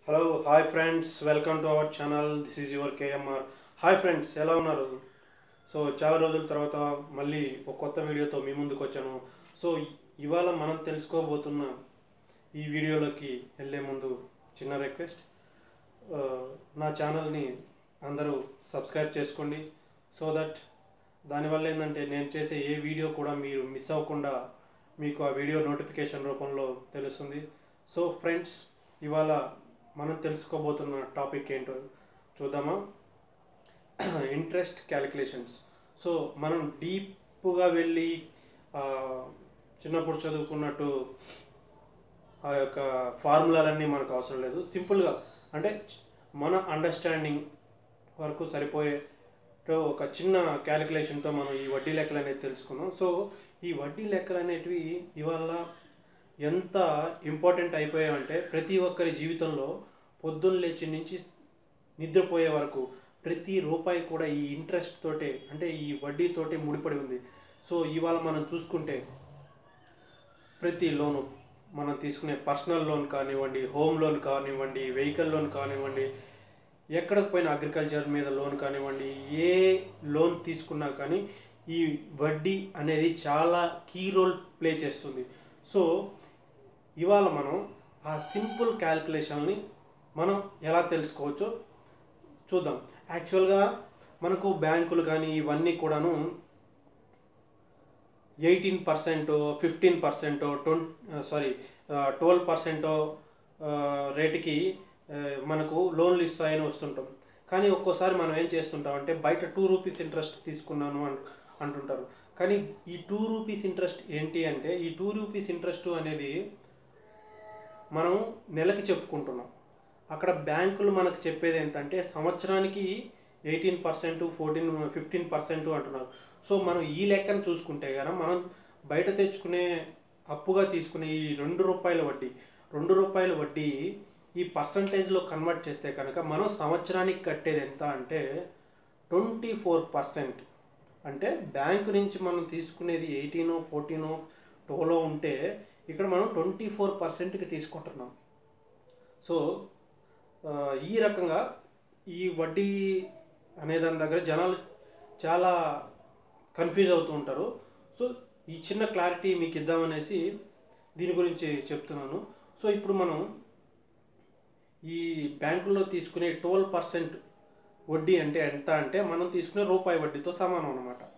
hello hi friends welcome to our channel this is your KMR hi friends ఎలా ఉన్నారు so చాలా రోజుల తర్వాత మళ్ళీ ఒక కొత్త వీడియోతో మీ ముందుకు వచ్చాను సో ఇవాళ మనం తెలుసుకోబోతున్న ఈ వీడియోలోకి వెళ్ళే ముందు చిన్న రిక్వెస్ట్ ఆ, నా ఛానల్ని అందరూ సబ్స్క్రైబ్ చేసుకోండి సో దట్ దానివల్ల ఏంటంటే నేను చేసే ఏ వీడియో కూడా మీరు మిస్ అవ్వకుండా మీకు ఆ వీడియో నోటిఫికేషన్ రూపంలో తెలుస్తుంది సో ఫ్రెండ్స్ ఇవాళ మనం తెలుసుకోబోతున్న టాపిక్ ఏంటో చూద్దామా ఇంట్రెస్ట్ క్యాలిక్యులేషన్స్ సో మనం డీప్గా వెళ్ళి ఆ, చిన్నప్పుడు చదువుకున్నట్టు ఆ యొక్క ఫార్ములాలన్నీ మనకు అవసరం లేదు సింపుల్గా అంటే మన అండర్స్టాండింగ్ వరకు సరిపోయే ఒక చిన్న క్యాలిక్యులేషన్తో మనం ఈ వడ్డీ లెక్కలు అనేది తెలుసుకుందాం సో ఈ వడ్డీ లెక్కలు అనేటివి ఇవాళ ఎంత ఇంపార్టెంట్ అయిపోయాయంటే ప్రతి ఒక్కరి జీవితంలో పొద్దున్న లేచి నుంచి నిద్రపోయే వరకు ప్రతి రూపాయి కూడా ఈ ఇంట్రెస్ట్ తోటే అంటే ఈ వడ్డీతోటే ముడిపడి ఉంది సో ఇవాళ మనం చూసుకుంటే ప్రతి లోను మనం తీసుకునే పర్సనల్ లోన్ కానివ్వండి హోమ్ లోన్ కానివ్వండి వెహికల్ లోన్ కానివ్వండి ఎక్కడికి పోయిన అగ్రికల్చర్ మీద లోన్ కానివ్వండి ఏ లోన్ తీసుకున్నా కానీ ఈ వడ్డీ అనేది చాలా కీ రోల్ ప్లే చేస్తుంది సో ఇవాళ మనం ఆ సింపుల్ క్యాల్కులేషన్ని మనం ఎలా తెలుసుకోవచ్చో చూద్దాం యాక్చువల్గా మనకు బ్యాంకులు కానీ ఇవన్నీ కూడాను eighteen percent fifteen percent twenty sorry twelve percent రేటుకి ఆ, మనకు లోన్లు ఇస్తాయని వస్తుంటాం కానీ ఒక్కోసారి మనం ఏం చేస్తుంటాం అంటే బయట టూ రూపీస్ ఇంట్రెస్ట్ తీసుకున్నాను అన్ అంటుంటారు కానీ ఈ టూ రూపీస్ ఇంట్రెస్ట్ ఏంటి అంటే ఈ టూ రూపీస్ ఇంట్రెస్ట్ అనేది మనం నెలకి చెప్పుకుంటున్నాం అక్కడ బ్యాంకులు మనకు చెప్పేది ఏంటంటే సంవత్సరానికి eighteen percent fourteen fifteen percent అంటున్నారు సో మనం ఈ లెక్కను చూసుకుంటే కనుక మనం బయట తెచ్చుకునే అప్పుగా తీసుకునే ఈ రెండు రూపాయల వడ్డీ రెండు రూపాయల వడ్డీ ఈ పర్సంటేజ్లో కన్వర్ట్ చేస్తే కనుక మనం సంవత్సరానికి కట్టేది ఎంత అంటే ట్వంటీ ఫోర్ పర్సెంట్ అంటే బ్యాంకు నుంచి మనం తీసుకునేది ఎయిటీనో ఫోర్టీనో టోలో ఉంటే ఇక్కడ మనం ట్వంటీ ఫోర్ పర్సెంట్కి తీసుకుంటున్నాం సో ఆ, ఈ రకంగా ఈ వడ్డీ అనే దాని దగ్గర జనాలు చాలా కన్ఫ్యూజ్ అవుతూ ఉంటారు సో ఈ చిన్న క్లారిటీ మీకు ఇద్దామనేసి దీని గురించి చెప్తున్నాను సో ఇప్పుడు మనం ఈ బ్యాంకుల్లో తీసుకునే ట్వెల్వ్ పర్సెంట్ వడ్డీ అంటే ఎంత అంటే మనం తీసుకునే రూపాయి వడ్డీతో సమానం అనమాట